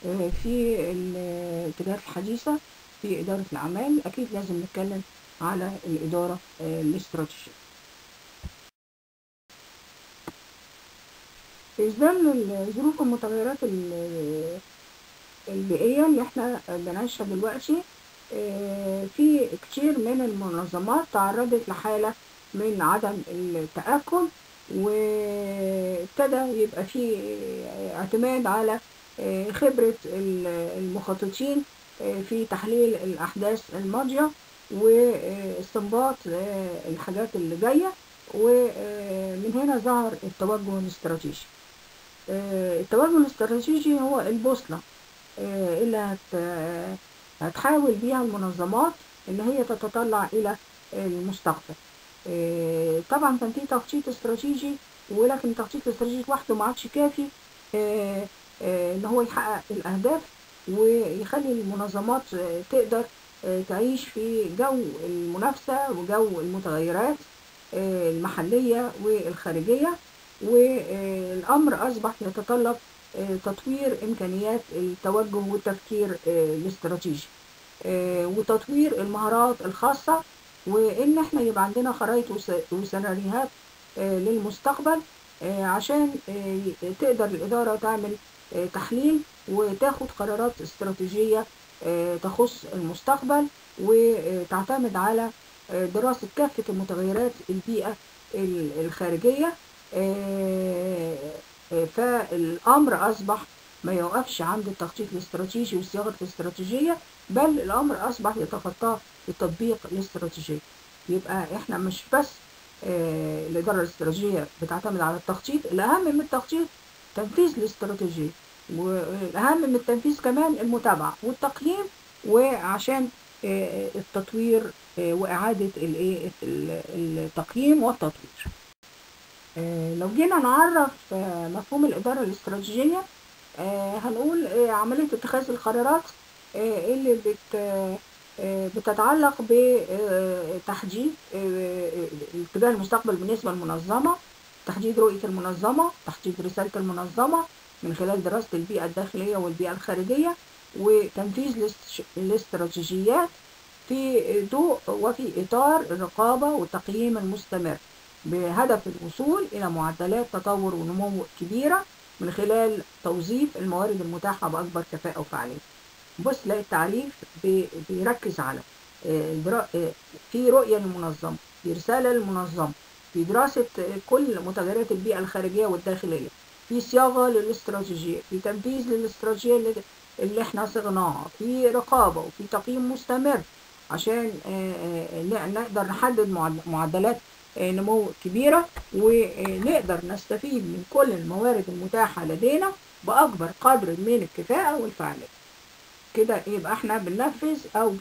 في الاتجاهات الحديثة في إدارة الأعمال أكيد لازم نتكلم على الإدارة الاستراتيجية في ظل الظروف والمتغيرات البيئية اللي احنا بنعيشها دلوقتي في كتير من المنظمات تعرضت لحالة من عدم التأكد وابتدى يبقى في اعتماد على خبرة المخططين في تحليل الأحداث الماضية واستنباط الحاجات اللي جاية ومن هنا ظهر التوجه الاستراتيجي التوجه الاستراتيجي هو البوصلة اللي هتحاول بيها المنظمات ان هي تتطلع الى المستقبل طبعا كان في تخطيط استراتيجي ولكن التخطيط الاستراتيجي وحده ما عادش كافي ان هو يحقق الاهداف ويخلي المنظمات تقدر تعيش في جو المنافسة وجو المتغيرات المحلية والخارجية والأمر أصبح يتطلب تطوير إمكانيات التوجه والتفكير الاستراتيجي وتطوير المهارات الخاصة وإن احنا يبقى عندنا خرائط وسيناريوهات للمستقبل عشان تقدر الإدارة تعمل تحليل وتاخد قرارات استراتيجية تخص المستقبل وتعتمد على دراسة كافة المتغيرات البيئة الخارجية فالأمر أصبح ما يوقفش عند التخطيط الاستراتيجي والصياغة الاستراتيجية بل الأمر أصبح يتخطاه التطبيق الاستراتيجي يبقى احنا مش بس الإدارة الاستراتيجية بتعتمد على التخطيط الأهم من التخطيط تنفيذ الاستراتيجية والأهم من التنفيذ كمان المتابعة والتقييم وعشان التطوير وإعادة التقييم والتطوير لو جينا نعرف مفهوم الإدارة الاستراتيجية هنقول عملية اتخاذ القرارات اللي بت بتتعلق بتحديد اتجاه المستقبل بالنسبة للمنظمة تحديد رؤية المنظمة تحديد رسالة المنظمة من خلال دراسة البيئة الداخلية والبيئة الخارجية وتنفيذ الاستراتيجيات في ضوء وفي إطار الرقابة والتقييم المستمر بهدف الوصول إلى معدلات تطور ونمو كبيرة من خلال توظيف الموارد المتاحة بأكبر كفاءة وفعالية. بص لا التعريف بيركز على في رؤية للمنظمة في رسالة للمنظمة في دراسة كل متغيرات البيئة الخارجية والداخلية في صياغة للاستراتيجية في تنفيذ للاستراتيجية اللي, اللي احنا صغناها في رقابة وفي تقييم مستمر عشان نقدر نحدد معدلات نمو كبيرة ونقدر نستفيد من كل الموارد المتاحة لدينا بأكبر قدر من الكفاءة والفعالية كده يبقى احنا بننفذ او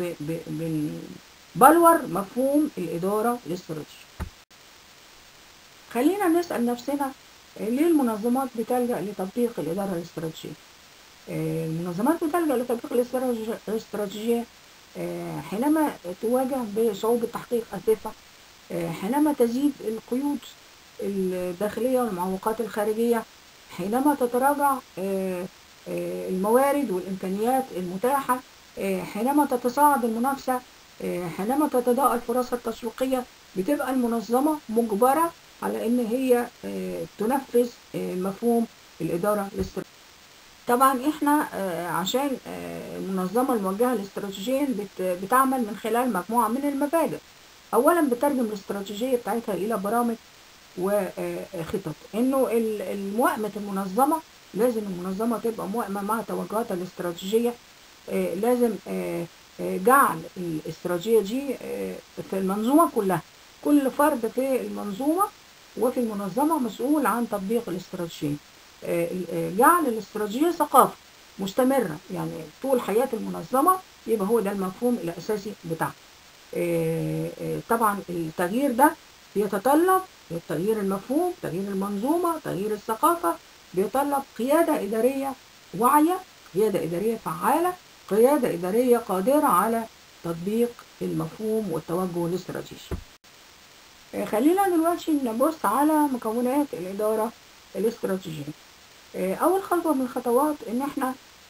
بنبلور مفهوم الإدارة الاستراتيجية خلينا نسأل نفسنا ليه المنظمات بتلجأ لتطبيق الإدارة الاستراتيجية المنظمات بتلجأ لتطبيق الإدارة الاستراتيجية حينما تواجه بصعوبة تحقيق أهدافها حينما تزيد القيود الداخلية والمعوقات الخارجية حينما تتراجع الموارد والإمكانيات المتاحة حينما تتصاعد المنافسة حينما تتضاءل فرصها التسويقية بتبقى المنظمة مجبرة على إن هي تنفذ مفهوم الإدارة الاستراتيجية طبعا احنا عشان المنظمة الموجهة لاستراتيجيا بتعمل من خلال مجموعة من المبادئ اولا بترجم الاستراتيجية بتاعتها الى برامج وخطط انه الموائمة المنظمة لازم المنظمة تبقى موائمة مع توجهاتها الاستراتيجية لازم جعل الاستراتيجية دي في المنظومة كلها كل فرد في المنظومة وفي المنظمة مسؤول عن تطبيق الاستراتيجية جعل الاستراتيجية ثقافة مستمرة يعني طول حياة المنظمة يبقى هو ده المفهوم الأساسي بتاعها طبعا التغيير ده بيتطلب تغيير المفهوم تغيير المنظومة تغيير الثقافة بيتطلب قيادة إدارية واعية قيادة إدارية فعالة قيادة إدارية قادرة على تطبيق المفهوم والتوجه الاستراتيجي خلينا دلوقتي نبص على مكونات الإدارة الاستراتيجية أول خطوة من الخطوات إن إحنا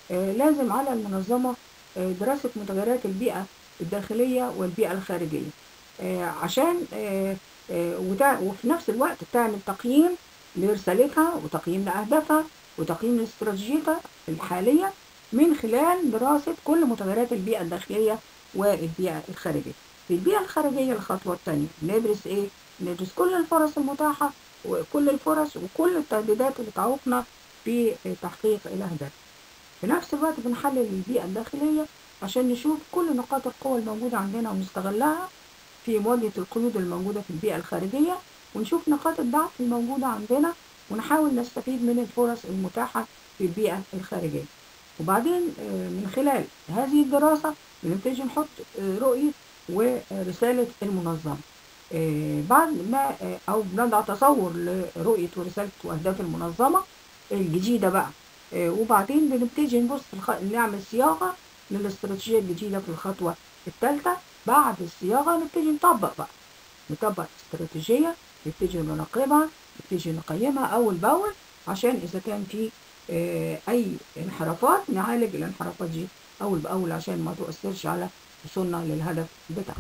لازم على المنظمة دراسة متغيرات البيئة الداخلية والبيئة الخارجية عشان وفي نفس الوقت تعمل تقييم لرسالتها وتقييم لأهدافها وتقييم لاستراتيجيتها الحالية من خلال دراسة كل متغيرات البيئة الداخلية والبيئة الخارجية في البيئة الخارجية الخطوة الثانية ندرس ايه؟ ندرس كل الفرص المتاحة وكل الفرص وكل التهديدات اللي تعوقنا في تحقيق الأهداف في نفس الوقت بنحلل البيئة الداخلية عشان نشوف كل نقاط القوة الموجودة عندنا ونستغلها في مواجهة القيود الموجودة في البيئة الخارجية ونشوف نقاط الضعف الموجودة عندنا ونحاول نستفيد من الفرص المتاحة في البيئة الخارجية وبعدين من خلال هذه الدراسة بنبتدي نحط رؤية ورسالة المنظمة بعد ما أو بنضع تصور لرؤية ورسالة وأهداف المنظمة الجديدة بقى وبعدين بنبتدي نبص نعمل صياغة للاستراتيجية الجديدة في الخطوة الثالثة بعد الصياغة نبتدي نطبق بقى نطبق استراتيجية نبتدي نراقبها نبتدي نقيمها أول بأول عشان إذا كان في أي انحرافات نعالج الانحرافات دي أول بأول عشان ما تؤثرش على وصولنا للهدف بتاعنا.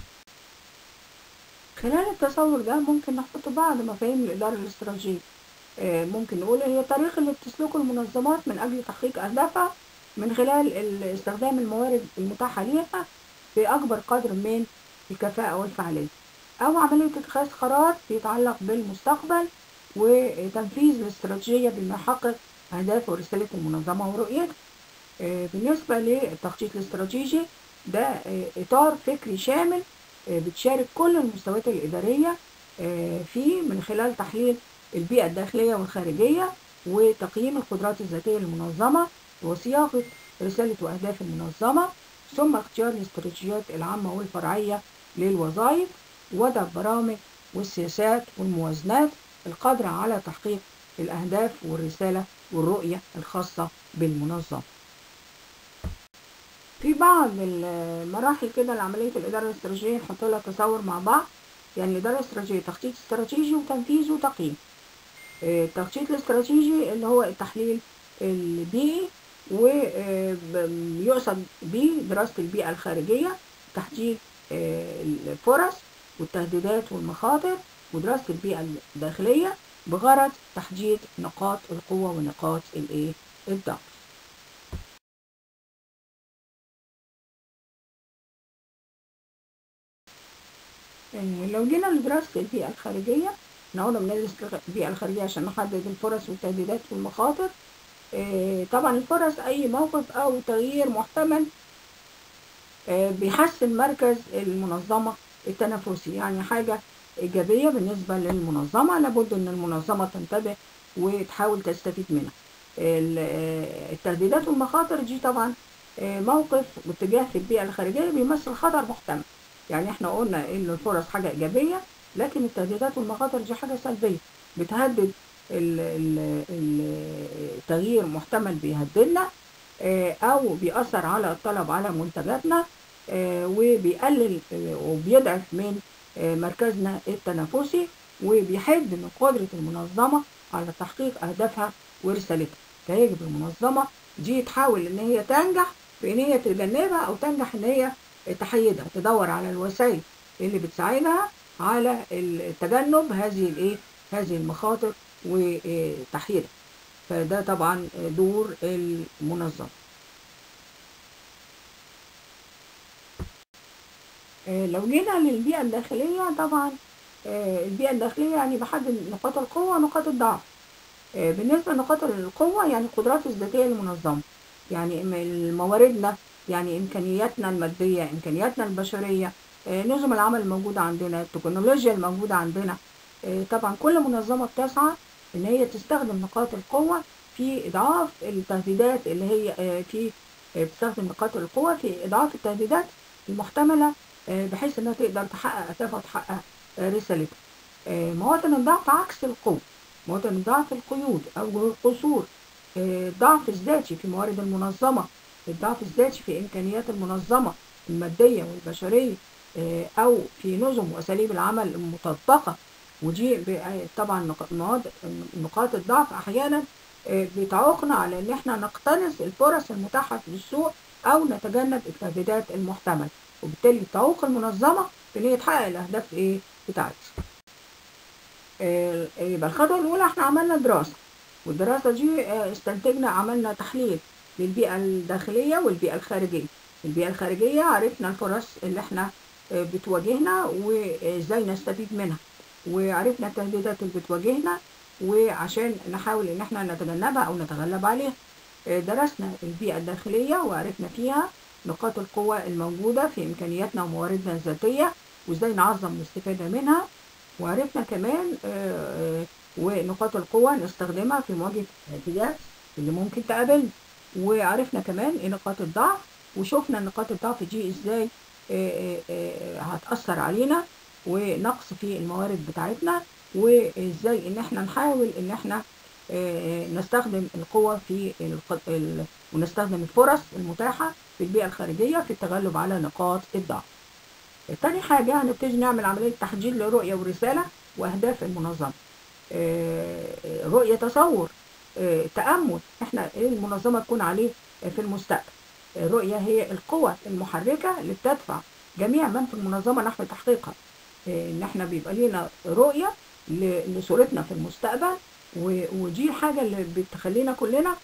خلال التصور ده ممكن نحط بعض مفاهيم الإدارة الاستراتيجية ممكن نقول هي الطريق اللي بتسلكه المنظمات من أجل تحقيق أهدافها من خلال استخدام الموارد المتاحة ليها بأكبر قدر من الكفاءة والفعالية أو عملية اتخاذ قرار يتعلق بالمستقبل وتنفيذ الاستراتيجية بما يحقق أهداف ورسالة المنظمة ورؤيتها بالنسبة للتخطيط الاستراتيجي ده إطار فكري شامل بتشارك كل المستويات الإدارية فيه من خلال تحليل البيئة الداخلية والخارجية وتقييم القدرات الذاتية للمنظمة وصياغة رسالة وأهداف المنظمة ثم اختيار الاستراتيجيات العامة والفرعية للوظائف وضع البرامج والسياسات والموازنات القادرة على تحقيق الأهداف والرسالة والرؤية الخاصة بالمنظمة في بعض المراحل كده لعملية الإدارة الاستراتيجية نحط لها تصور مع بعض يعني الإدارة الاستراتيجية تخطيط استراتيجي وتنفيذ وتقييم التخطيط الاستراتيجي اللي هو التحليل البيئي ويقصد به دراسة البيئة الخارجية تحديد الفرص والتهديدات والمخاطر ودراسة البيئة الداخلية بغرض تحديد نقاط القوة ونقاط الايه الضعف يعني لو جينا لدراسة البيئة الخارجية احنا قلنا بندرس البيئة الخارجية عشان نحدد الفرص والتهديدات والمخاطر اه طبعا الفرص أي موقف أو تغيير محتمل اه بيحسن مركز المنظمة التنافسي يعني حاجة إيجابية بالنسبة للمنظمة لابد إن المنظمة تنتبه وتحاول تستفيد منها التهديدات والمخاطر دي طبعا موقف واتجاه في البيئة الخارجية بيمثل خطر محتمل يعني احنا قلنا ان الفرص حاجة ايجابية لكن التهديدات والمخاطر دي حاجة سلبية بتهدد التغيير محتمل بيهددنا او بيأثر على الطلب على منتجاتنا وبيقلل وبيضعف من مركزنا التنافسي وبيحد من قدرة المنظمة على تحقيق أهدافها ورسالتها فيجب المنظمة دي تحاول إن هي تنجح في إن هي تتجنبها أو تنجح إن هي تحيدها تدور على الوسائل اللي بتساعدها على تجنب هذه الايه هذه المخاطر وتحييدها فده طبعا دور المنظمة لو جينا للبيئة الداخلية طبعا البيئة الداخلية يعني بحدد نقاط القوة ونقاط الضعف بالنسبة لنقاط القوة يعني القدرات الذاتية للمنظمة يعني مواردنا يعني إمكانياتنا المادية إمكانياتنا البشرية نظم العمل الموجودة عندنا التكنولوجيا الموجودة عندنا طبعا كل منظمة بتسعى إن هي تستخدم نقاط القوة في إضعاف التهديدات اللي هي في بتستخدم نقاط القوة في إضعاف التهديدات المحتملة بحيث إنها تقدر تحقق أهدافها وتحقق رسالتها مواطن الضعف عكس القوة مواطن الضعف القيود أو القصور الضعف الذاتي في موارد المنظمة الضعف الذاتي في إمكانيات المنظمة المادية والبشرية أو في نظم وأساليب العمل المطبقة ودي طبعا نقاط الضعف أحيانا بتعوقنا على ان احنا نقتنص الفرص المتاحة في السوق او نتجنب التهديدات المحتملة وبالتالي تعوق المنظمة في ان هي تحقق الاهداف ايه بتاعتها يبقى الخطوة الاولى احنا عملنا دراسة والدراسة دي استنتجنا عملنا تحليل للبيئة الداخلية والبيئة الخارجية البيئة الخارجية عرفنا الفرص اللي احنا بتواجهنا وازاي نستفيد منها وعرفنا التهديدات اللي بتواجهنا وعشان نحاول ان احنا نتجنبها او نتغلب عليها درسنا البيئة الداخلية وعرفنا فيها نقاط القوة الموجودة في إمكانياتنا ومواردنا الذاتية وإزاي نعظم الاستفادة منها وعرفنا كمان ونقاط القوة نستخدمها في مواجهة التهديدات اللي ممكن تقابلنا وعرفنا كمان ايه نقاط الضعف وشوفنا نقاط الضعف دي ازاي هتأثر علينا ونقص في الموارد بتاعتنا وازاي ان احنا نحاول ان احنا نستخدم القوة في ال... ونستخدم الفرص المتاحة في البيئة الخارجية في التغلب على نقاط الضعف. تاني حاجة هنبتدي نعمل عملية تحديد لرؤية ورسالة وأهداف المنظمة. رؤية تصور تأمل احنا ايه المنظمة تكون عليه في المستقبل. الرؤية هي القوة المحركة اللي بتدفع جميع من في المنظمة نحو تحقيقها. ان احنا بيبقى لنا رؤية لصورتنا في المستقبل ودي الحاجة اللي بتخلينا كلنا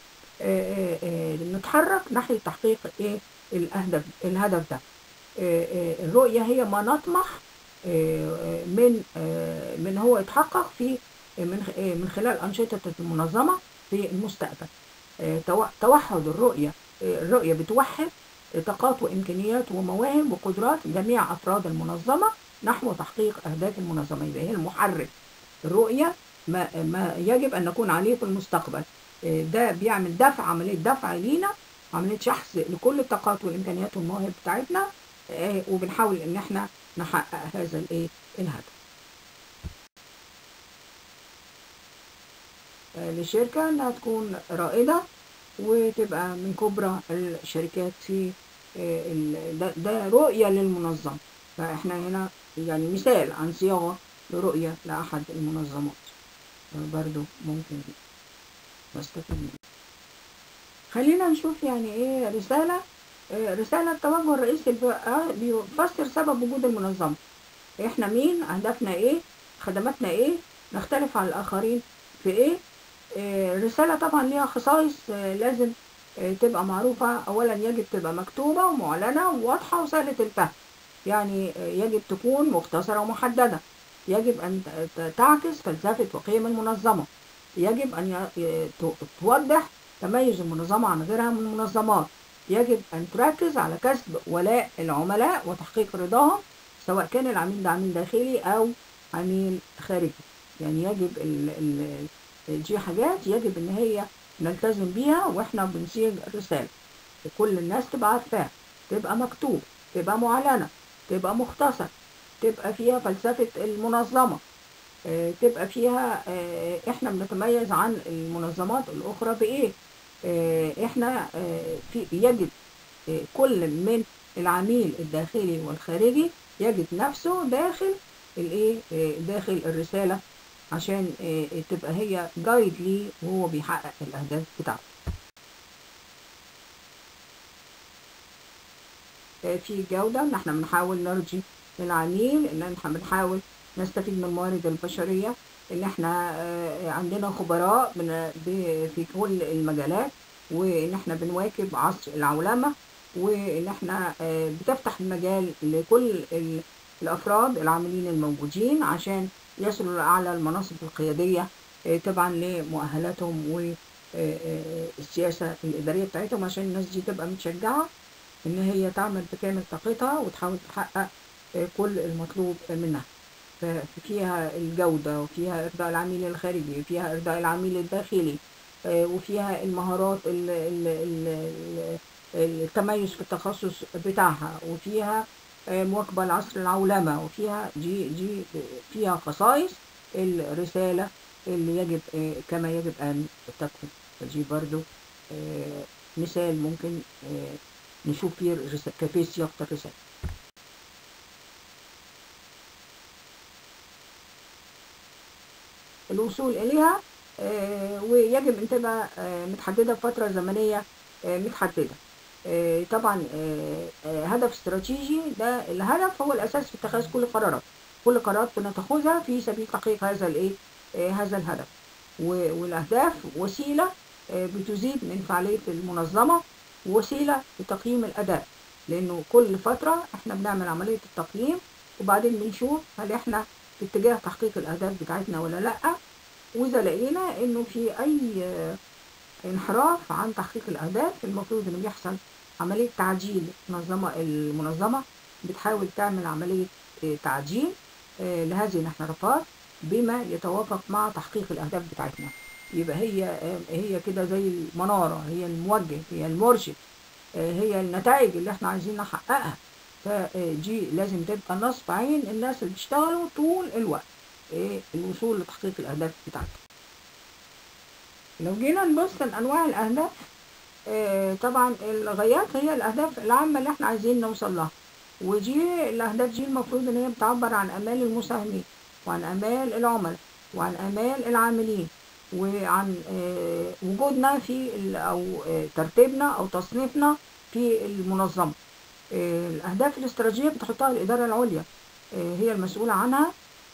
نتحرك ناحية تحقيق ايه الهدف الهدف ده الرؤية هي ما نطمح من من هو يتحقق في من من خلال أنشطة المنظمة في المستقبل توحد الرؤية الرؤية بتوحد طاقات وإمكانيات ومواهب وقدرات جميع أفراد المنظمة نحو تحقيق أهداف المنظمة يبقى هي المحرك الرؤية ما, ما يجب أن نكون عليه في المستقبل ده بيعمل دفع عملية دفع لينا عملية شحذ لكل الطاقات والإمكانيات والمواهب بتاعتنا وبنحاول إن احنا نحقق هذا الإيه الهدف للشركة إنها تكون رائدة وتبقى من كبرى الشركات في ده, ده رؤية للمنظمة فإحنا هنا يعني مثال عن صياغة لرؤية لأحد المنظمات برضو ممكن نستفيد منه خلينا نشوف يعني ايه رسالة رسالة التوجه الرئيسي بيفسر سبب وجود المنظمة احنا مين اهدافنا ايه خدماتنا ايه نختلف عن الاخرين في ايه رسالة طبعا ليها خصائص لازم تبقى معروفة اولا يجب تبقى مكتوبة ومعلنة وواضحة وسهلة الفهم يعني يجب تكون مختصرة ومحددة يجب أن تعكس فلسفة وقيم المنظمة يجب أن توضح تميز المنظمة عن غيرها من المنظمات يجب أن تركز على كسب ولاء العملاء وتحقيق رضاهم سواء كان العميل ده عميل داخلي أو عميل خارجي يعني يجب ال ال دي حاجات يجب إن هي نلتزم بيها وإحنا بنصيغ الرسالة كل الناس تبقى عارفاها تبقى مكتوب تبقى معلنة تبقى مختصر تبقى فيها فلسفة المنظمة تبقى فيها احنا بنتميز عن المنظمات الاخرى بايه احنا في يجد كل من العميل الداخلي والخارجي يجد نفسه داخل الايه داخل الرسالة عشان تبقى هي جايد ليه وهو بيحقق الاهداف بتاعته في جودة ان احنا بنحاول نرضي العميل ان احنا بنحاول نستفيد من الموارد البشرية ان احنا عندنا خبراء في كل المجالات وان احنا بنواكب عصر العولمة وان احنا بتفتح المجال لكل الافراد العاملين الموجودين عشان يصلوا لاعلى المناصب القيادية طبعا لمؤهلاتهم والسياسة الادارية بتاعتهم عشان الناس دي تبقى متشجعة ان هي تعمل بكامل طاقتها وتحاول تحقق كل المطلوب منها ففيها الجودة وفيها إرضاء العميل الخارجي وفيها إرضاء العميل الداخلي وفيها المهارات التميز في التخصص بتاعها وفيها مواكبة لعصر العولمة وفيها دي دي فيها خصائص الرسالة اللي يجب كما يجب أن تكون فدي برضو مثال ممكن نشوف فيه كيفية صياغة الرسالة الوصول إليها آه، ويجب ان تبقى آه، متحدده بفتره زمنيه آه، متحدده آه، طبعا آه، آه، هدف استراتيجي ده الهدف هو الاساس في اتخاذ كل قرارات كل قرارات بنتخذها في سبيل تحقيق هذا الايه آه، هذا الهدف و- والاهداف وسيله آه، بتزيد من فعاليه المنظمه وسيله لتقييم الاداء لانه كل فتره احنا بنعمل عمليه التقييم وبعدين بنشوف هل احنا في اتجاه تحقيق الاهداف بتاعتنا ولا لا واذا لقينا انه في اي آه، انحراف عن تحقيق الاهداف المفروض انه بيحصل عمليه تعديل منظمه المنظمه بتحاول تعمل عمليه آه، تعديل آه، لهذه الانحرافات بما يتوافق مع تحقيق الاهداف بتاعتنا يبقى هي آه، هي كده زي المناره هي الموجه هي المرشد آه، هي النتائج اللي احنا عايزين نحققها فدي لازم تبقى نصب عين الناس اللي بيشتغلوا طول الوقت آه، الوصول لتحقيق الاهداف بتاعتهم لو جينا نبص لانواع الاهداف آه، طبعا الغايات هي الاهداف العامه اللي احنا عايزين نوصل لها ودي الاهداف دي المفروض ان هي بتعبر عن امال المساهمين وعن امال العملاء وعن امال العاملين وعن آه، وجودنا في ال- او آه، ترتيبنا او تصنيفنا في المنظمه آه، الاهداف الاستراتيجيه بتحطها الاداره العليا آه، هي المسؤوله عنها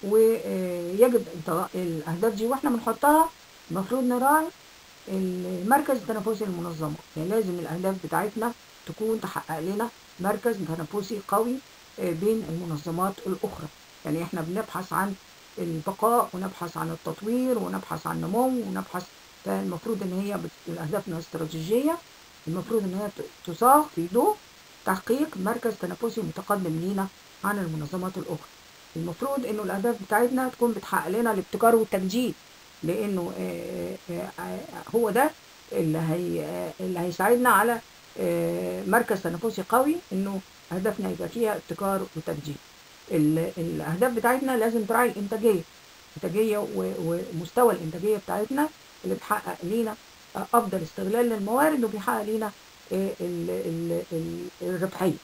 ويجب الاهداف دي واحنا بنحطها المفروض نراعي المركز التنافسي للمنظمة يعني لازم الأهداف بتاعتنا تكون تحقق لنا مركز تنافسي قوي آه، بين المنظمات الأخرى يعني احنا بنبحث عن البقاء ونبحث عن التطوير ونبحث عن النمو ونبحث فالمفروض ان هي بت- اهدافنا الاستراتيجية المفروض ان هي ت- تصاغ في ضوء تحقيق مركز تنافسي متقدم لينا عن المنظمات الأخرى المفروض انه الاهداف بتاعتنا تكون بتحقق لنا الابتكار والتجديد لانه آه، آه، آه، هو ده اللي هي آه، اللي هيساعدنا على آه، مركز تنافسي قوي انه اهدافنا يبقى فيها ابتكار وتجديد ال- الاهداف بتاعتنا لازم تراعي الانتاجيه الانتاجيه و- ومستوى الانتاجيه بتاعتنا اللي بتحقق لينا آه، افضل استغلال للموارد وبيحقق لينا آه، ال- ال- ال- الربحيه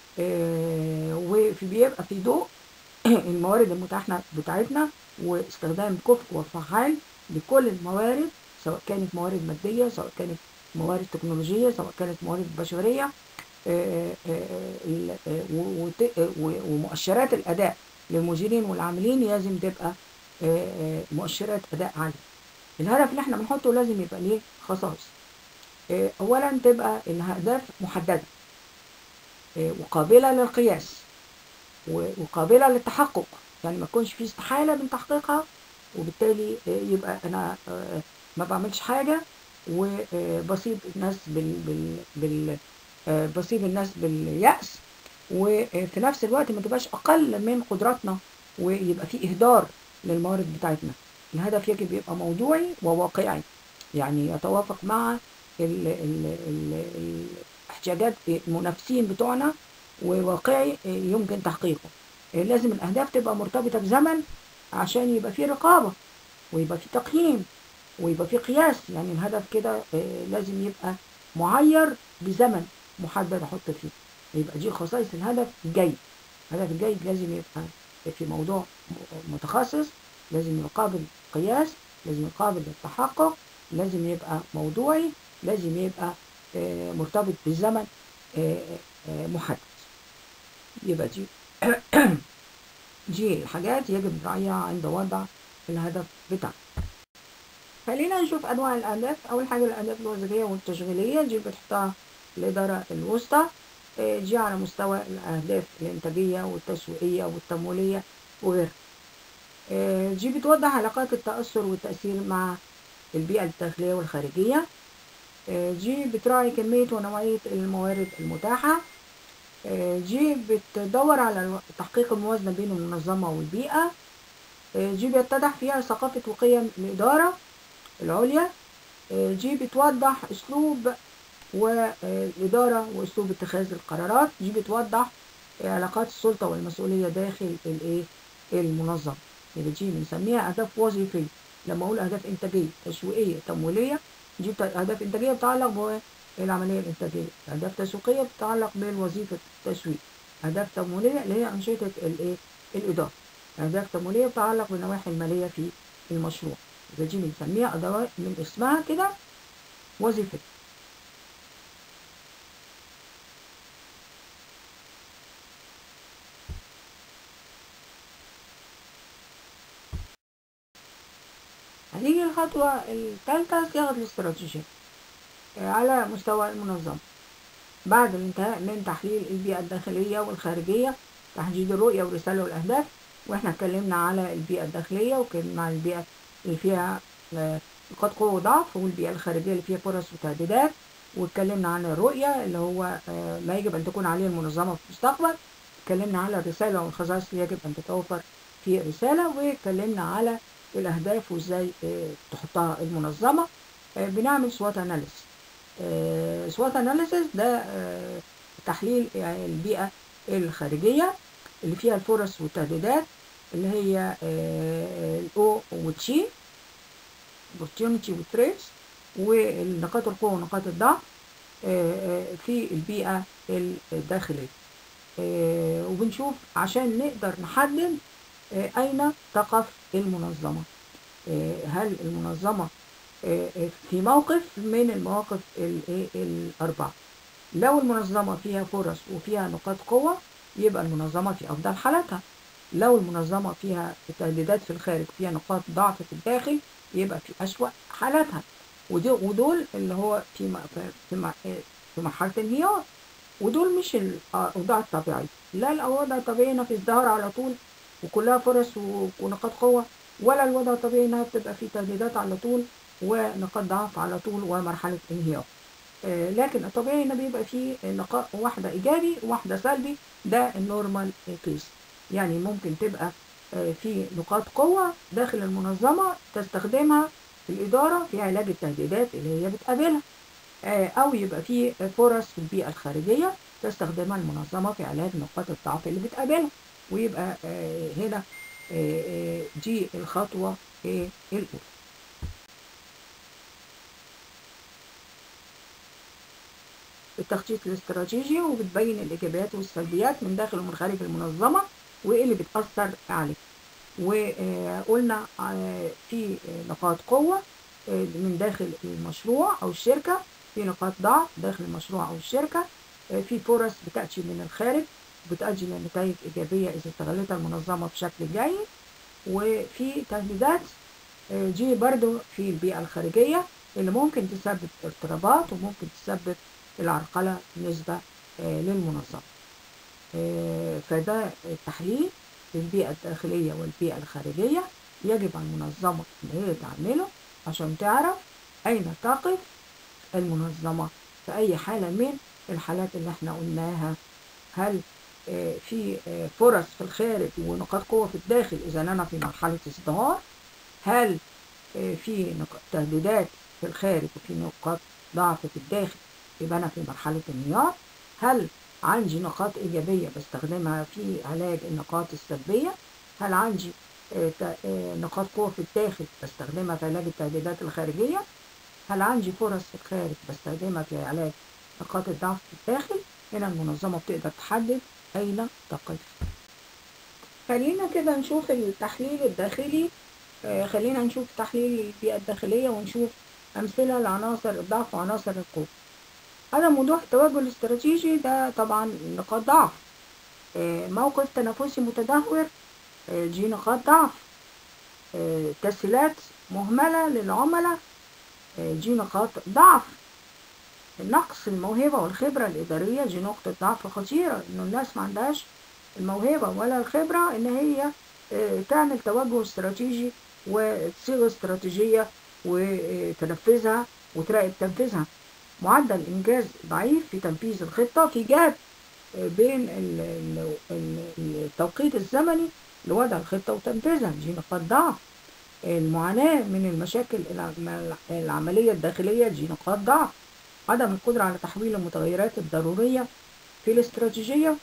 آه، وفي بيبقى في ضوء الموارد المتاحة بتاعتنا واستخدام كفء وفعال لكل الموارد سواء كانت موارد مادية سواء كانت موارد تكنولوجية سواء كانت موارد بشرية آه، آه، ال- آه، و- وت- آه، و- ومؤشرات الأداء للمديرين والعاملين لازم تبقى آه، آه، مؤشرات أداء عالية الهدف اللي احنا بنحطه لازم يبقى ليه خصائص آه، أولا تبقى الأهداف محددة آه، وقابلة للقياس و- وقابلة للتحقق يعني ما يكونش في استحالة من تحقيقها وبالتالي آه، يبقى أنا آه، ما بعملش حاجة وبصيب الناس بال, بال, بال آه، بصيب الناس باليأس وفي نفس الوقت ما تبقاش أقل من قدراتنا ويبقى في إهدار للموارد بتاعتنا الهدف يجب يبقى موضوعي وواقعي يعني يتوافق مع ال ال ال ال احتياجات المنافسين بتوعنا وواقعي يمكن تحقيقه لازم الأهداف تبقى مرتبطة بزمن عشان يبقى في رقابة ويبقى في تقييم ويبقى في قياس يعني الهدف كده آه، لازم يبقى معير بزمن محدد أحط فيه يبقى دي خصائص الهدف الجيد الهدف الجيد لازم يبقى في موضوع م- متخصص لازم يبقى قابل قياس لازم يبقى قابل للتحقق لازم يبقى موضوعي لازم يبقى آه، مرتبط بالزمن آه، آه، محدد يبقى دي دي الحاجات يجب نراعيها عند وضع الهدف بتاعنا خلينا نشوف انواع الاهداف اول حاجه الاهداف الوظيفيه والتشغيليه دي بتحطها الاداره الوسطى آه، دي على مستوى الاهداف الانتاجيه والتسويقيه والتمويليه وغيرها آه، دي بتوضح علاقات التاثر والتاثير مع البيئه الداخليه والخارجيه آه، دي بتراعي كميه ونوعيه الموارد المتاحه آه، دي بتدور على تحقيق الموازنه بين المنظمه والبيئه آه، دي بيتضح فيها ثقافه وقيم الاداره العليا آه، دي بتوضح اسلوب والاداره واسلوب اتخاذ القرارات دي بتوضح علاقات السلطه والمسؤوليه داخل الايه المنظمه يبقى دي بنسميها اهداف وظيفيه لما اقول اهداف انتاجيه تسويقيه تمويليه دي بت- اهداف انتاجيه بتتعلق بالعمليه الانتاجيه اهداف تسويقيه بتتعلق بالوظيفه التسويق اهداف تمويليه اللي هي انشطه الايه الاداره اهداف تمويليه بتتعلق بالنواحي الماليه في المشروع إذا دي بنسميها أدوات من اسمها كده وظيفة هنيجي الخطوة الثالثة صياغة الاستراتيجية على مستوى المنظمة بعد الانتهاء من تحليل البيئة الداخلية والخارجية تحديد الرؤية والرسالة والأهداف واحنا اتكلمنا على البيئة الداخلية واتكلمنا على البيئة اللي فيها نقاط قوة وضعف والبيئة الخارجية اللي فيها فرص وتهديدات واتكلمنا عن الرؤية اللي هو ما يجب أن تكون عليه المنظمة في المستقبل اتكلمنا على الرسالة والخصائص اللي يجب أن تتوفر في الرسالة واتكلمنا على الأهداف وإزاي تحطها المنظمة بنعمل سوات أناليسيس سوات أناليسيس ده تحليل يعني البيئة الخارجية اللي فيها الفرص والتهديدات اللي هي الأو والتشي opportunity وتريس والنقاط القوة ونقاط الضعف في البيئة الداخلية وبنشوف عشان نقدر نحدد أين تقف المنظمة هل المنظمة في موقف من المواقف الأربعة لو المنظمة فيها فرص وفيها نقاط قوة يبقى المنظمة في أفضل حالاتها لو المنظمة فيها تهديدات في الخارج فيها نقاط ضعف في الداخل يبقى في أسوأ حالاتها ودول اللي هو في في في مرحلة انهيار ودول مش الأوضاع الطبيعية لا الأوضاع الطبيعية إنها في ازدهار على طول وكلها فرص ونقاط قوة ولا الوضع الطبيعي إنها بتبقى في تهديدات على طول ونقاط ضعف على طول ومرحلة انهيار لكن الطبيعي إن بيبقى فيه نقاط واحدة إيجابي وواحدة سلبي ده النورمال كيس يعني ممكن تبقى في نقاط قوة داخل المنظمة تستخدمها الإدارة في علاج التهديدات اللي هي بتقابلها أو يبقى في فرص في البيئة الخارجية تستخدمها المنظمة في علاج نقاط الضعف اللي بتقابلها ويبقى هنا دي الخطوة الأولى التخطيط الاستراتيجي وبتبين الإيجابيات والسلبيات من داخل ومن خارج المنظمة وإيه اللي بتأثر عليه وقلنا في نقاط قوة من داخل المشروع أو الشركة في نقاط ضعف داخل المشروع أو الشركة في فرص بتأتي من الخارج بتؤدي لنتائج إيجابية إذا استغلتها المنظمة بشكل جيد وفي تهديدات دي برضو في البيئة الخارجية اللي ممكن تسبب اضطرابات وممكن تسبب العرقلة بالنسبة للمنظمة فده التحليل للبيئة الداخلية والبيئة الخارجية يجب على المنظمة إن هي تعمله عشان تعرف أين تقف المنظمة في أي حالة من الحالات اللي احنا قلناها هل في فرص في الخارج ونقاط قوة في الداخل إذا أنا في مرحلة ازدهار هل في تهديدات في الخارج وفي نقاط ضعف في الداخل يبقى أنا في مرحلة انهيار هل عندي نقاط إيجابية بستخدمها في علاج النقاط السلبية هل عندي نقاط قوة في الداخل بستخدمها في علاج التهديدات الخارجية هل عندي فرص في الخارج بستخدمها في علاج نقاط الضعف في الداخل هنا المنظمة بتقدر تحدد أين تقف خلينا كده نشوف التحليل الداخلي خلينا نشوف تحليل البيئة الداخلية ونشوف أمثلة لعناصر الضعف وعناصر القوة عدم وضوح التوجه الاستراتيجي ده طبعا نقاط ضعف موقف تنافسي متدهور دي نقاط ضعف تسهيلات مهملة للعملاء دي نقاط ضعف نقص الموهبة والخبرة الإدارية دي نقطة ضعف خطيرة إنه الناس ما عندهاش الموهبة ولا الخبرة إن هي تعمل توجه استراتيجي وتصيغ استراتيجية وتنفذها وتراقب تنفيذها معدل إنجاز ضعيف في تنفيذ الخطة في جاب بين التوقيت الزمني لوضع الخطة وتنفيذها دي نقاط ضعف المعاناة من المشاكل العملية الداخلية دي نقاط ضعف عدم القدرة على تحويل المتغيرات الضرورية في الاستراتيجية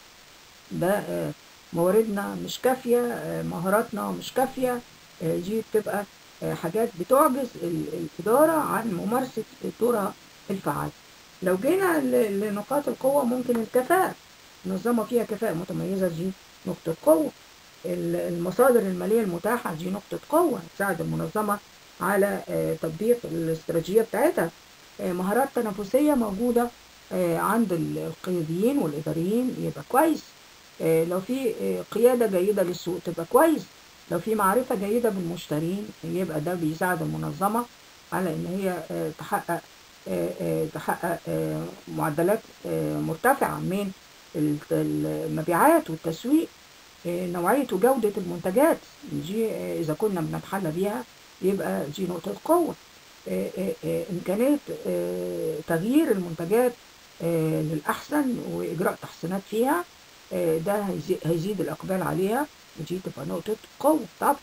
ده مواردنا مش كافية مهاراتنا مش كافية دي بتبقى حاجات بتعجز الإدارة عن ممارسة دورها الفعال لو جينا لنقاط القوة ممكن الكفاءة منظمة فيها كفاءة متميزة دي نقطة قوة المصادر المالية المتاحة دي نقطة قوة تساعد المنظمة على آه، تطبيق الاستراتيجية بتاعتها آه، مهارات تنافسية موجودة آه، عند القياديين والإداريين يبقى كويس آه، لو في آه، قيادة جيدة للسوق تبقى كويس لو في معرفة جيدة بالمشترين يبقى ده بيساعد المنظمة على إن هي آه، تحقق آه، آه، تحقق آه، معدلات آه، مرتفعة من الت- المبيعات والتسويق آه، نوعية وجودة المنتجات دي آه، إذا كنا بنتحلى بيها يبقى دي نقطة قوة آه، آه، آه، إمكانية آه، تغيير المنتجات آه، للأحسن وإجراء تحسينات فيها آه، ده هيزي- هيزيد الإقبال عليها ودي تبقى نقطة قوة طبعا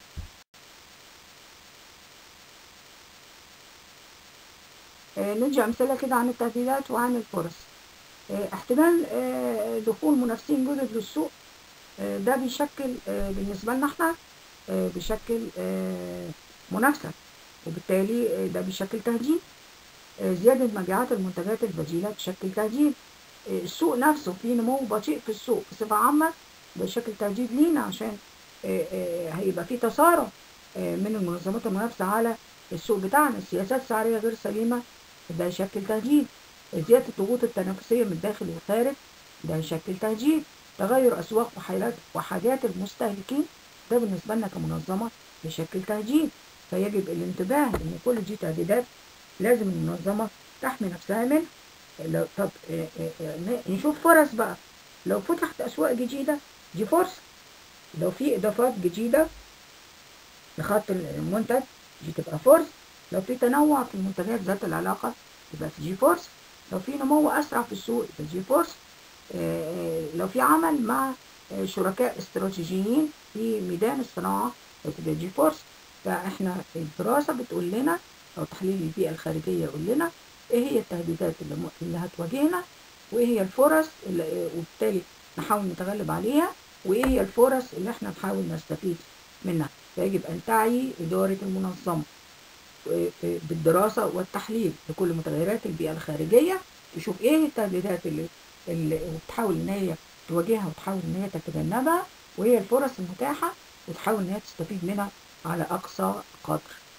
آه، ندي أمثلة كده عن التهديدات وعن الفرص آه، احتمال آه، دخول منافسين جدد للسوق آه، ده بيشكل آه، بالنسبة لنا احنا آه، بيشكل آه، منافسة وبالتالي آه، ده بيشكل تهديد آه، زيادة مبيعات المنتجات البديلة تشكل تهديد آه، السوق نفسه فيه نمو بطيء في السوق بصفة عامة ده شكل تهديد لينا عشان آه، آه، هيبقى في تسارع آه، من المنظمات المنافسة على السوق بتاعنا سياسات سعرية غير سليمة ده يشكل تهديد زيادة الضغوط التنافسية من الداخل والخارج ده يشكل تهديد تغير أسواق وحالات وحاجات المستهلكين ده بالنسبة لنا كمنظمة يشكل تهديد فيجب الانتباه إن كل دي تهديدات لازم المنظمة تحمي نفسها منها لو طب آه، آه، آه، ن- نشوف فرص بقى لو فتحت أسواق جديدة دي فرصة لو في إضافات جديدة لخط المنتج دي تبقى فرصة لو في تنوع في المنتجات ذات العلاقة يبقى في دي فرصة لو في نمو أسرع في السوق يبقى دي فرصة آه، آه، لو في عمل مع آه، شركاء استراتيجيين في ميدان الصناعة يبقى دي فرصة فاحنا الدراسة بتقول لنا أو تحليل البيئة الخارجية يقول لنا ايه هي التهديدات اللي, م- اللي هتواجهنا وايه هي الفرص اللي آه، وبالتالي نحاول نتغلب عليها وايه هي الفرص اللي احنا نحاول نستفيد منها فيجب أن تعي إدارة المنظمة آه، آه، بالدراسة والتحليل لكل متغيرات البيئة الخارجية تشوف ايه التهديدات اللي, اللي وتحاول ان هي تواجهها وتحاول ان هي تتجنبها وايه الفرص المتاحة وتحاول ان هي تستفيد منها على اقصى قدر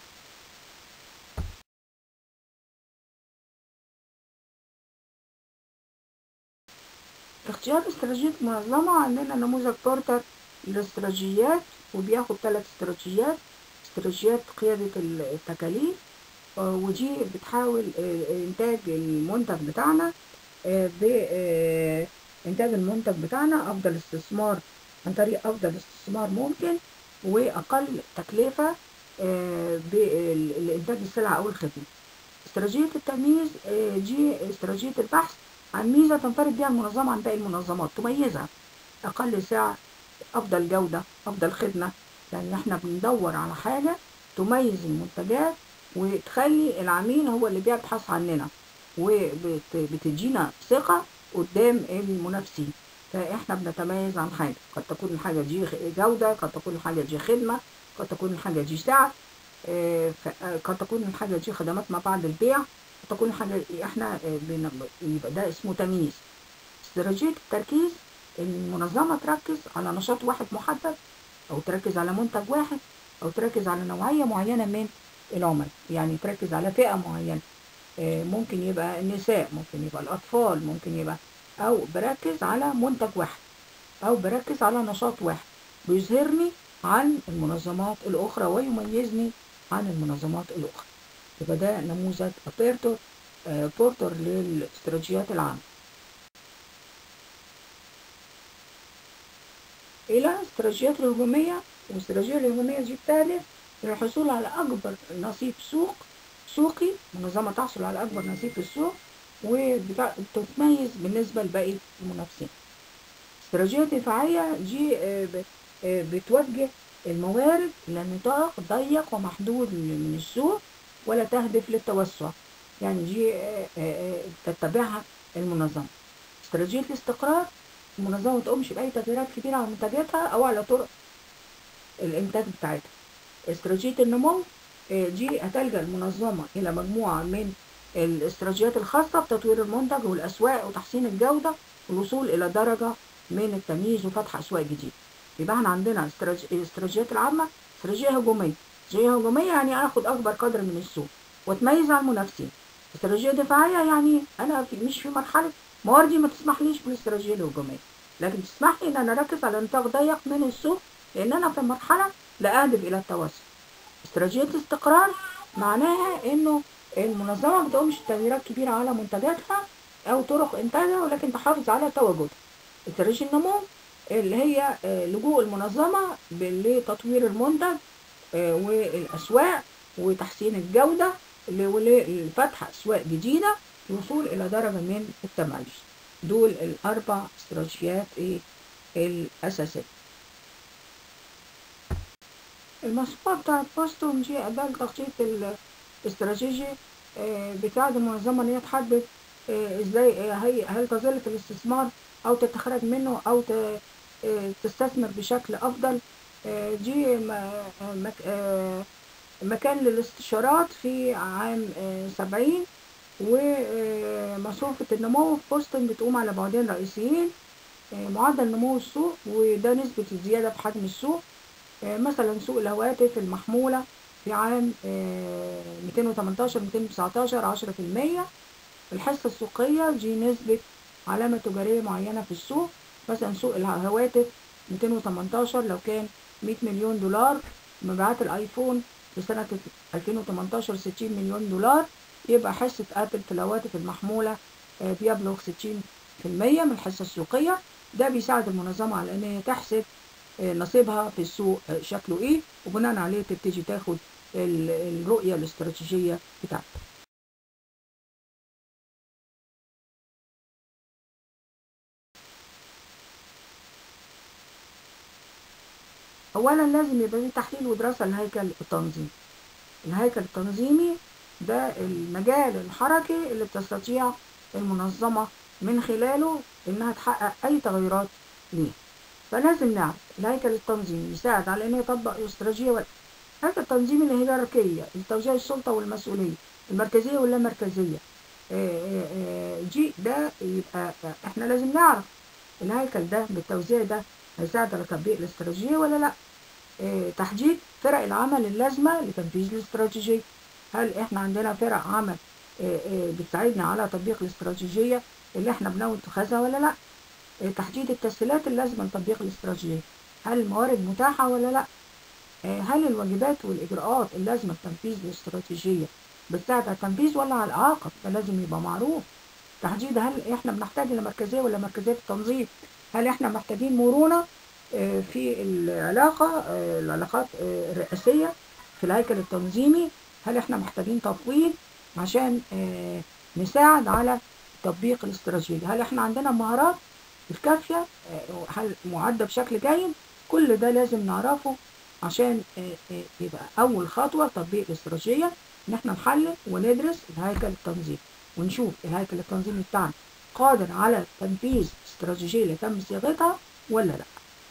في اختيار استراتيجية منظمة عندنا نموذج بورتر للاستراتيجيات وبياخد ثلاث استراتيجيات استراتيجيات قيادة التكاليف آه، ودي بتحاول آه، إنتاج المنتج بتاعنا بإنتاج المنتج بتاعنا أفضل استثمار عن طريق أفضل استثمار ممكن وأقل تكلفة آه، بال- لإنتاج السلعة أو الخدمة استراتيجية التمييز آه، دي استراتيجية البحث عن ميزة تنفرد بها المنظمة عن باقي المنظمات تميزها أقل سعر أفضل جودة أفضل خدمة يعني إحنا بندور على حاجة تميز المنتجات وتخلي العميل هو اللي بيبحث عننا وبتدينا ثقة قدام المنافسين فإحنا بنتميز عن حاجة قد تكون الحاجة دي جودة قد تكون الحاجة دي خدمة قد تكون الحاجة دي سعر آه، ف- آه، قد تكون الحاجة دي خدمات ما بعد البيع قد تكون الحاجة إحنا آه، بن- يبقى ده اسمه تمييز استراتيجية التركيز المنظمة تركز على نشاط واحد محدد أو تركز على منتج واحد أو تركز على نوعية معينة من العملاء يعني تركز على فئة معينة آه، ممكن يبقى النساء ممكن يبقى الأطفال ممكن يبقى أو بركز على منتج واحد أو بركز على نشاط واحد بيظهرني عن المنظمات الأخرى ويميزني عن المنظمات الأخرى يبقى ده نموذج بورتر آه، بورتر للاستراتيجيات العامة إلى الاستراتيجيات الهجومية والاستراتيجية الهجومية دي بتهدف للحصول على أكبر نصيب سوق سوقي منظمة تحصل على أكبر نصيب في السوق وتتميز بالنسبة لباقي المنافسين استراتيجية دفاعية دي آه، ب- آه، بتوجه الموارد إلى نطاق ضيق ومحدود من السوق ولا تهدف للتوسع يعني دي آه، آه، آه، تتبعها المنظمة استراتيجية الاستقرار المنظمة ما تقومش بأي تغييرات كبيرة على منتجاتها أو على طرق الإنتاج بتاعتها استراتيجية النمو آه، دي هتلجأ المنظمة إلى مجموعة من الاستراتيجيات الخاصة بتطوير المنتج والأسواق وتحسين الجودة والوصول إلى درجة من التمييز وفتح أسواق جديدة يبقى احنا عندنا استراتيج- الاستراتيجيات العامة استراتيجية هجومية استراتيجية هجومية يعني آخد أكبر قدر من السوق وأتميز عن المنافسين استراتيجية دفاعية يعني أنا في مش في مرحلة مواردي ما تسمحليش بالاستراتيجية الهجومية لكن تسمح لي إن أنا أركز على نطاق ضيق من السوق لأن أنا في مرحلة لا أهدف إلى التوسع استراتيجية استقرار معناها إنه المنظمة ما بتقومش تغييرات كبيرة على منتجاتها أو طرق إنتاجها ولكن تحافظ على تواجدها استراتيجية النمو اللي هي آه، لجوء المنظمة لتطوير المنتج آه، والأسواق وتحسين الجودة ل- ولفتح أسواق جديدة للوصول إلى درجة من التميز دول الأربع استراتيجيات إيه الأساسية المشروع بتاع بوستون دي أداة التخطيط الاستراتيجي آه، بتساعد المنظمة إن هي تحدد آه، إزاي آه، هي هل تظل في الاستثمار أو تتخرج منه أو ت- آه، تستثمر بشكل أفضل آه، دي م- مك- آه، مكان للاستشارات في عام آه، سبعين ومصروفة النمو في بوسطن بتقوم على بعدين رئيسيين آه، معدل نمو السوق وده نسبة الزيادة في حجم السوق آه، مثلا سوق الهواتف المحمولة في عام آه، 218 219 10% الحصة السوقية دي نسبة علامة تجارية معينة في السوق مثلا سوق الهواتف 218 لو كان 100 مليون دولار مبيعات الايفون في سنة 2018 60 مليون دولار يبقى حصة ابل في الهواتف المحمولة آه، بيبلغ 60% من الحصة السوقية ده بيساعد المنظمة على ان هي تحسب آه، نصيبها في السوق آه، شكله ايه وبناء عليه تبتدي تاخد ال- الرؤية الاستراتيجية بتاعتها اولا لازم يبقى في تحليل ودراسة للهيكل التنظيمي الهيكل التنظيمي ده المجال الحركي اللي بتستطيع المنظمة من خلاله انها تحقق اي تغيرات ليه فلازم نعرف الهيكل التنظيمي يساعد على انه يطبق الاستراتيجية وال- الهيكل التنظيمي الهيراركية لتوزيع السلطة والمسؤولية المركزية واللامركزية آه، آه، آه، دي ده يبقى آه، احنا لازم نعرف الهيكل ده بالتوزيع ده هيساعد على تطبيق الاستراتيجية ولا لا آه، تحديد فرق العمل اللازمة لتنفيذ الاستراتيجية هل احنا عندنا فرق عمل آه، آه، بتساعدنا على تطبيق الاستراتيجية اللي احنا بناوي اتخاذها ولا لا آه، تحديد التسهيلات اللازمة لتطبيق الاستراتيجية هل الموارد متاحة ولا لا آه، هل الواجبات والإجراءات اللازمة لتنفيذ الاستراتيجية بتساعد على التنفيذ ولا على الإعاقة ده لازم يبقى معروف تحديد هل احنا بنحتاج لمركزية ولا مركزية في التنظيم هل احنا محتاجين مرونة آه، في العلاقة آه، العلاقات آه، الرئاسية في الهيكل التنظيمي هل احنا محتاجين تفويض عشان آه، نساعد على تطبيق الاستراتيجية هل احنا عندنا مهارات الكافية آه، هل معدة بشكل جيد كل ده لازم نعرفه عشان آه، آه، يبقى أول خطوة تطبيق الاستراتيجية إن احنا نحلل وندرس الهيكل التنظيمي ونشوف الهيكل التنظيمي بتاعنا قادر على تنفيذ استراتيجية اللي تم صياغتها ولا لا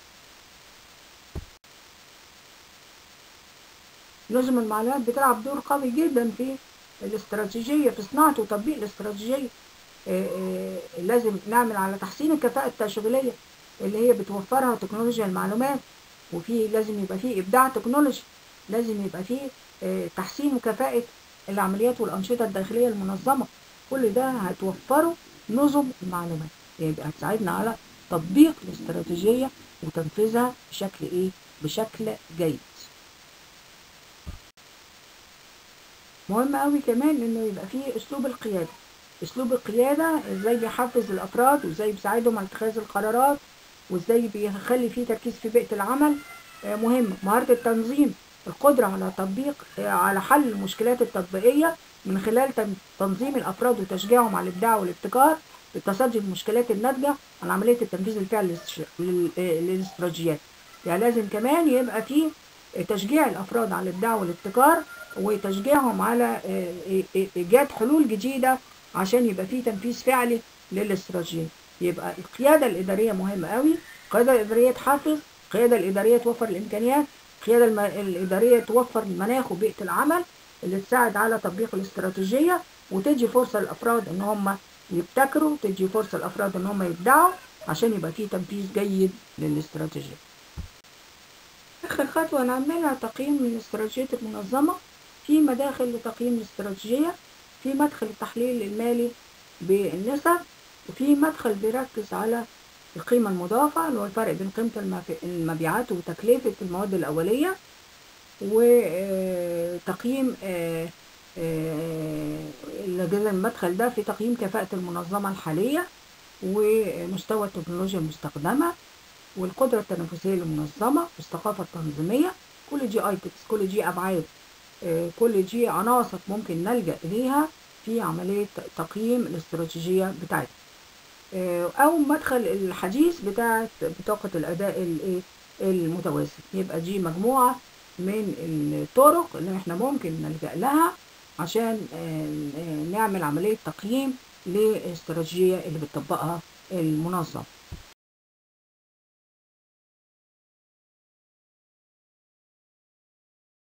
نظم المعلومات بتلعب دور قوي جدا في الاستراتيجية في صناعة وتطبيق الاستراتيجية آه، آه، لازم نعمل على تحسين الكفاءة التشغيلية اللي هي بتوفرها تكنولوجيا المعلومات وفي لازم يبقى فيه إبداع تكنولوجي لازم يبقى فيه آه، تحسين وكفاءة العمليات والأنشطة الداخلية المنظمة كل ده هتوفره نظم المعلومات يبقى هتساعدنا على تطبيق الاستراتيجية وتنفيذها بشكل إيه؟ بشكل جيد مهم قوي كمان انه يبقى فيه اسلوب القياده اسلوب القياده ازاي بيحفز الافراد وازاي بيساعدهم على اتخاذ القرارات وازاي بيخلي فيه تركيز في بيئه العمل آه، مهم مهاره التنظيم القدره على تطبيق آه، على حل المشكلات التطبيقيه من خلال تن- تنظيم الافراد وتشجيعهم على الابداع والابتكار للتصدي للمشكلات الناتجه عن عمليه التنفيذ الفعلي للاستش- لل- آه، للاستراتيجيات يعني لازم كمان يبقى فيه تشجيع الافراد على الابداع والابتكار وتشجيعهم على آه، إي- إي- ايجاد حلول جديده عشان يبقى فيه تنفيذ فعلي للاستراتيجيه يبقى القياده الاداريه مهمه قوي القياده الاداريه تحفز القياده الاداريه توفر الامكانيات القياده الم- الاداريه توفر المناخ وبيئه العمل اللي تساعد على تطبيق الاستراتيجيه وتدي فرصه للافراد ان هم يبتكروا تدي فرصه للافراد ان هم يبدعوا عشان يبقى فيه تنفيذ جيد للاستراتيجيه آخر خطوة نعملها تقييم من استراتيجية المنظمة في مداخل لتقييم الاستراتيجية في مدخل التحليل المالي بالنسب وفي مدخل بيركز على القيمة المضافة اللي هو الفرق بين قيمة المف- المبيعات وتكلفة المواد الأولية وتقييم لدينا المدخل ده في تقييم كفاءة المنظمة الحالية ومستوى التكنولوجيا المستخدمة والقدرة التنافسية للمنظمة والثقافة التنظيمية كل دي ايتكس كل دي أبعاد آه، كل دي عناصر ممكن نلجأ إليها في عملية تقييم الاستراتيجية بتاعتنا آه، أو مدخل الحديث بتاعة بطاقة الأداء الإيه؟ المتوازن يبقى دي مجموعة من الطرق اللي احنا ممكن نلجأ لها عشان آه، آه، نعمل عملية تقييم للاستراتيجية اللي بتطبقها المنظمة